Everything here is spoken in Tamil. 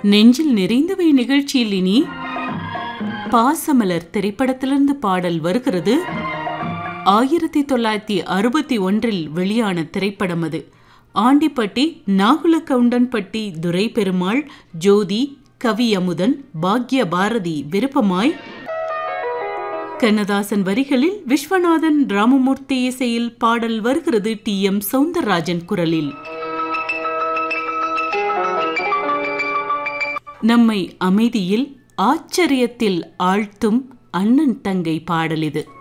நெஞ்சில் நிறைந்தவை நிகழ்ச்சியில் இனி பாசமலர் திரைப்படத்திலிருந்து பாடல் வருகிறது ஆயிரத்தி தொள்ளாயிரத்தி அறுபத்தி ஒன்றில் வெளியான திரைப்படம் அது ஆண்டிப்பட்டி நாகுல கவுண்டன்பட்டி துரை பெருமாள் ஜோதி கவி அமுதன் பாக்ய பாரதி விருப்பமாய் கண்ணதாசன் வரிகளில் விஸ்வநாதன் ராமமூர்த்தி இசையில் பாடல் வருகிறது டி எம் சவுந்தரராஜன் குரலில் நம்மை அமைதியில் ஆச்சரியத்தில் ஆழ்த்தும் அண்ணன் தங்கை பாடல் இது